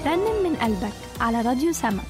رنم من قلبك على راديو سما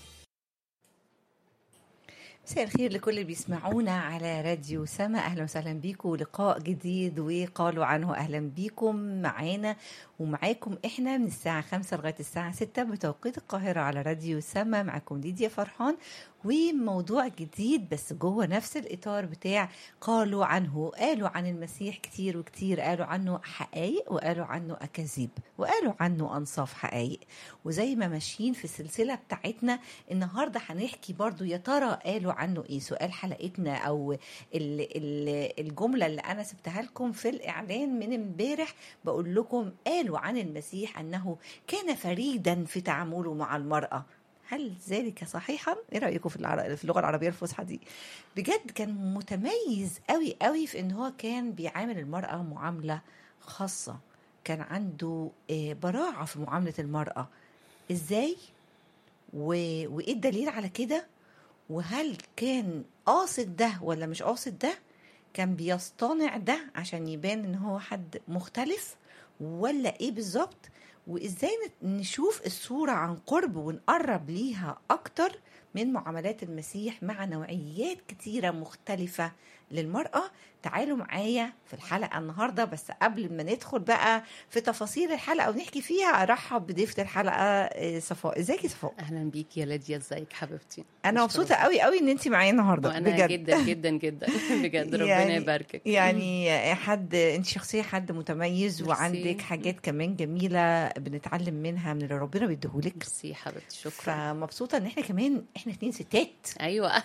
مساء الخير لكل اللي بيسمعونا على راديو سما اهلا وسهلا بيكم لقاء جديد وقالوا عنه اهلا بيكم معانا ومعاكم احنا من الساعة خمسة لغاية الساعة ستة بتوقيت القاهرة على راديو سما معكم ليديا فرحان وموضوع جديد بس جوه نفس الإطار بتاع قالوا عنه قالوا عن المسيح كتير وكتير قالوا عنه حقائق وقالوا عنه أكاذيب وقالوا عنه أنصاف حقائق وزي ما ماشيين في السلسلة بتاعتنا النهاردة هنحكي برضو يا ترى قالوا عنه إيه سؤال حلقتنا أو ال ال الجملة اللي أنا سبتها لكم في الإعلان من امبارح بقول لكم قالوا عن المسيح أنه كان فريدا في تعامله مع المرأة هل ذلك صحيحا؟ ايه رايكم في, العر... في اللغه العربيه الفصحى دي؟ بجد كان متميز قوي قوي في ان هو كان بيعامل المراه معامله خاصه، كان عنده براعه في معامله المراه. ازاي؟ و... وايه الدليل على كده؟ وهل كان قاصد ده ولا مش قاصد ده؟ كان بيصطنع ده عشان يبان ان هو حد مختلف ولا ايه بالظبط؟ وازاي نشوف الصورة عن قرب ونقرب ليها أكتر من معاملات المسيح مع نوعيات كتيرة مختلفة للمرأة تعالوا معايا في الحلقة النهاردة بس قبل ما ندخل بقى في تفاصيل الحلقة ونحكي فيها أرحب بضيفة الحلقة صفاء ازيك يا صفاء اهلا بيك يا ليديا ازيك حبيبتي أنا مبسوطة قوي قوي إن أنت معايا النهاردة وانا بجد جدا جدا جدا بجد ربنا يعني- يباركك يعني حد انت شخصيه حد متميز ميرسي. وعندك حاجات كمان جميله بنتعلم منها من اللي ربنا بيديهولك ميرسي حبيبتي شكرا فمبسوطه ان احنا كمان احنا اتنين ستات ايوه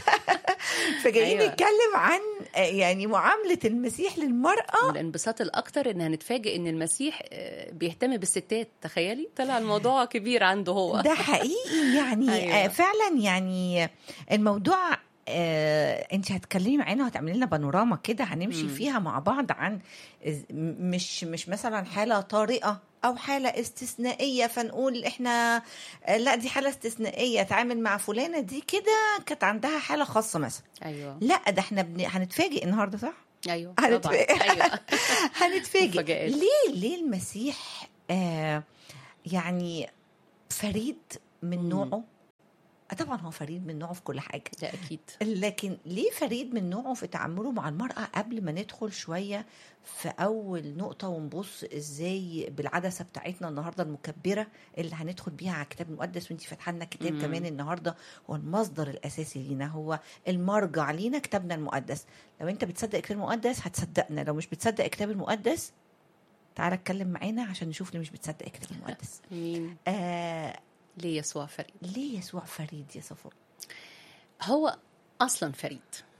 فجايين أيوة. نتكلم عن آه، يعني معامله المسيح للمراه الانبساط الاكتر ان هنتفاجئ ان المسيح آه، بيهتم بالستات تخيلي طلع الموضوع كبير عنده هو ده حقيقي يعني أيوة. آه، فعلا يعني الموضوع آه، انت هتكلمي معانا وهتعملي لنا بانوراما كده هنمشي مم. فيها مع بعض عن إز- م- مش مش مثلا حاله طارئه او حاله استثنائيه فنقول احنا آه، لا دي حاله استثنائيه تعامل مع فلانه دي كده كانت عندها حاله خاصه مثلا ايوه لا ده احنا بن... هنتفاجئ النهارده صح ايوه طبعا هنتفاجئ. ايوه هنتفاجئ مفاجآت. ليه ليه المسيح آه يعني فريد من مم. نوعه آه، طبعا هو فريد من نوعه في كل حاجه ده اكيد لكن ليه فريد من نوعه في تعامله مع المرأة قبل ما ندخل شوية في أول نقطة ونبص إزاي بالعدسة بتاعتنا النهاردة المكبرة اللي هندخل بيها على الكتاب المقدس وانتي فاتحة لنا كتاب مم. كمان النهاردة هو المصدر الأساسي لينا هو المرجع لينا كتابنا المقدس لو انت بتصدق الكتاب المقدس هتصدقنا لو مش بتصدق الكتاب المقدس تعالى اتكلم معانا عشان نشوف ليه مش بتصدق الكتاب المقدس مين آه ليه يسوع فريد ليه يسوع فريد يا صفاء هو اصلا فريد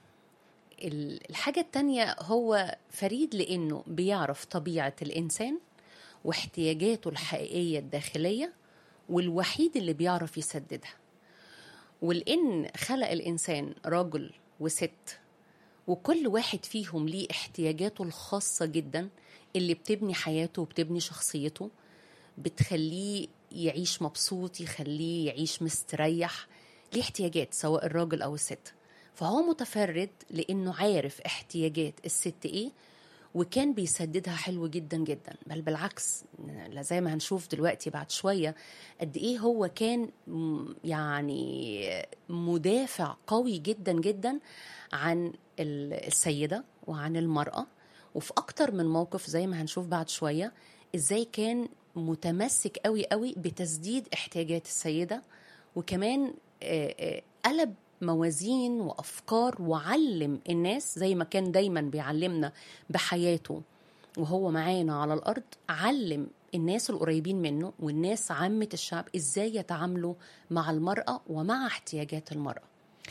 ال- الحاجة التانية هو فريد لأنه بيعرف طبيعة الإنسان واحتياجاته الحقيقية الداخلية والوحيد اللي بيعرف يسددها ولأن خلق الإنسان راجل وست وكل واحد فيهم ليه احتياجاته الخاصة جدا اللي بتبني حياته وبتبني شخصيته بتخليه يعيش مبسوط يخليه يعيش مستريح ليه احتياجات سواء الراجل أو الست فهو متفرد لأنه عارف احتياجات الست إيه وكان بيسددها حلو جدا جدا بل بالعكس لا زي ما هنشوف دلوقتي بعد شوية قد إيه هو كان م- يعني مدافع قوي جدا جدا عن ال- السيدة وعن المرأة وفي أكتر من موقف زي ما هنشوف بعد شوية إزاي كان متمسك قوي قوي بتسديد احتياجات السيدة وكمان آه، آه، قلب موازين وافكار وعلم الناس زي ما كان دايما بيعلمنا بحياته وهو معانا على الارض علم الناس القريبين منه والناس عامه الشعب ازاي يتعاملوا مع المراه ومع احتياجات المراه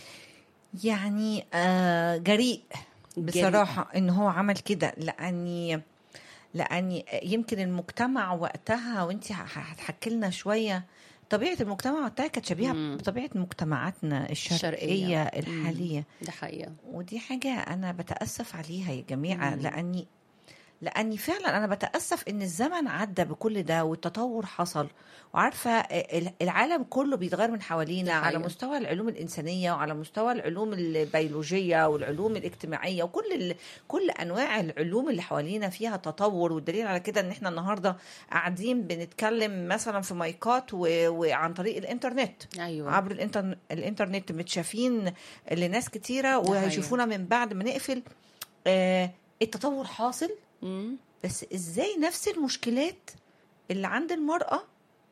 يعني آه جريء جريء. بصراحة ان هو عمل كده لاني لاني يمكن المجتمع وقتها وانت هتحكي لنا شوية طبيعة المجتمع وقتها كانت شبيهة مم. بطبيعة مجتمعاتنا الشرقية. الشرقية الحالية ده حقيقه ودي حاجة أنا بتأسف عليها يا جماعة مم. لأني لاني فعلا انا بتاسف ان الزمن عدى بكل ده والتطور حصل وعارفه ال- العالم كله بيتغير من حوالينا دي على حقيقة. مستوى العلوم الانسانيه وعلى مستوى العلوم البيولوجيه والعلوم الاجتماعيه وكل ال... كل انواع العلوم اللي حوالينا فيها تطور والدليل على كده ان احنا النهارده قاعدين بنتكلم مثلا في مايكات و... وعن طريق الانترنت ايوه عبر الانترن... الانترنت متشافين لناس كتيره وهيشوفونا من بعد ما نقفل آه التطور حاصل مم. بس ازاي نفس المشكلات اللي عند المرأة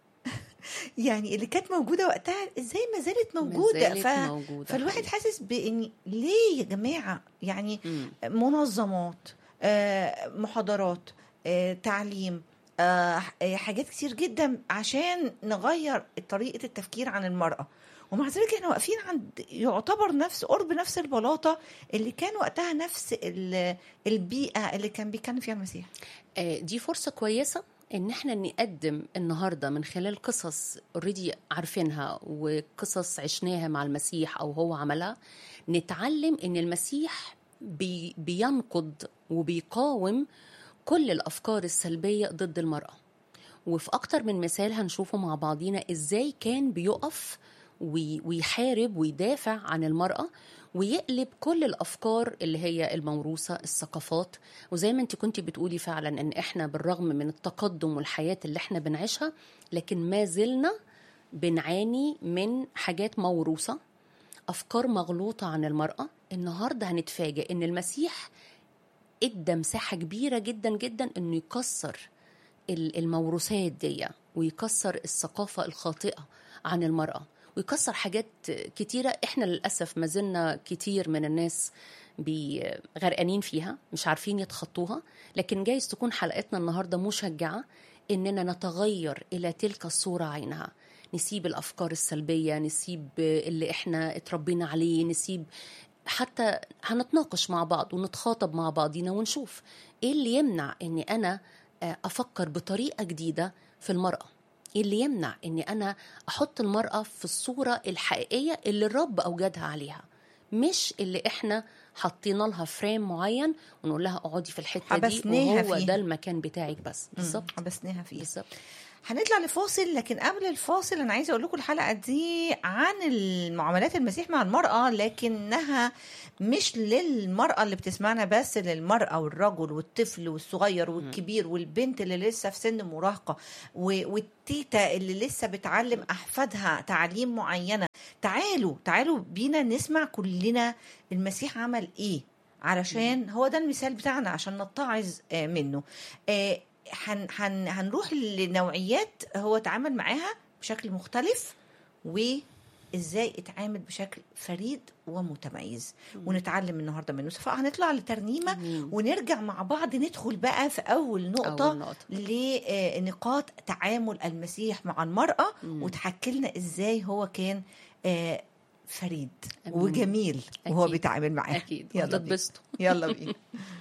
يعني اللي كانت موجودة وقتها ازاي ما زالت موجودة ما زالت ف... موجودة فالواحد حقيقي. حاسس بان ليه يا جماعة يعني مم. منظمات آه، محاضرات آه، تعليم آه، آه، حاجات كتير جدا عشان نغير طريقة التفكير عن المرأة ومع ذلك احنا واقفين عند يعتبر نفس قرب نفس البلاطة اللي كان وقتها نفس ال- البيئة اللي كان بيتكلم فيها المسيح آه، دي فرصة كويسة ان احنا نقدم النهارده من خلال قصص اوريدي عارفينها وقصص عشناها مع المسيح او هو عملها نتعلم ان المسيح بي بينقض وبيقاوم كل الافكار السلبيه ضد المراه وفي اكتر من مثال هنشوفه مع بعضينا ازاي كان بيقف وي- ويحارب ويدافع عن المراه ويقلب كل الافكار اللي هي الموروثه الثقافات وزي ما انت كنت بتقولي فعلا ان احنا بالرغم من التقدم والحياه اللي احنا بنعيشها لكن ما زلنا بنعاني من حاجات موروثه افكار مغلوطه عن المراه النهارده هنتفاجئ ان المسيح ادى مساحه كبيره جدا جدا انه يكسر ال- الموروثات دي ويكسر الثقافه الخاطئه عن المراه ويكسر حاجات كتيره احنا للاسف ما زلنا كتير من الناس بي- غرقانين فيها مش عارفين يتخطوها لكن جايز تكون حلقتنا النهارده مشجعه اننا نتغير الى تلك الصوره عينها نسيب الافكار السلبيه نسيب اللي احنا اتربينا عليه نسيب حتى هنتناقش مع بعض ونتخاطب مع بعضينا ونشوف ايه اللي يمنع اني انا آه، افكر بطريقه جديده في المراه ايه اللي يمنع اني انا احط المراه في الصوره الحقيقيه اللي الرب اوجدها عليها مش اللي احنا حاطين لها فريم معين ونقول لها اقعدي في الحته دي حبسناها وهو فيها. ده المكان بتاعك بس بالظبط حبسناها فيه بالظبط هنطلع لفاصل لكن قبل الفاصل انا عايزه اقول لكم الحلقه دي عن المعاملات المسيح مع المراه لكنها مش للمراه اللي بتسمعنا بس للمراه والرجل والطفل والصغير والكبير والبنت اللي لسه في سن مراهقه و- والتيتا اللي لسه بتعلم احفادها تعليم معينه تعالوا تعالوا بينا نسمع كلنا المسيح عمل ايه علشان هو ده المثال بتاعنا عشان نتعظ آه، منه آه، هن هن هنروح لنوعيات هو اتعامل معاها بشكل مختلف وازاي اتعامل بشكل فريد ومتميز ونتعلم النهارده منه فهنطلع لترنيمه أمين. ونرجع مع بعض ندخل بقى في اول نقطه أول نقطة. لنقاط تعامل المسيح مع المراه مم. وتحكي لنا ازاي هو كان آه، فريد أمين. وجميل وهو أكيد. بيتعامل معاها اكيد يلا بينا هتتبسطوا يلا بينا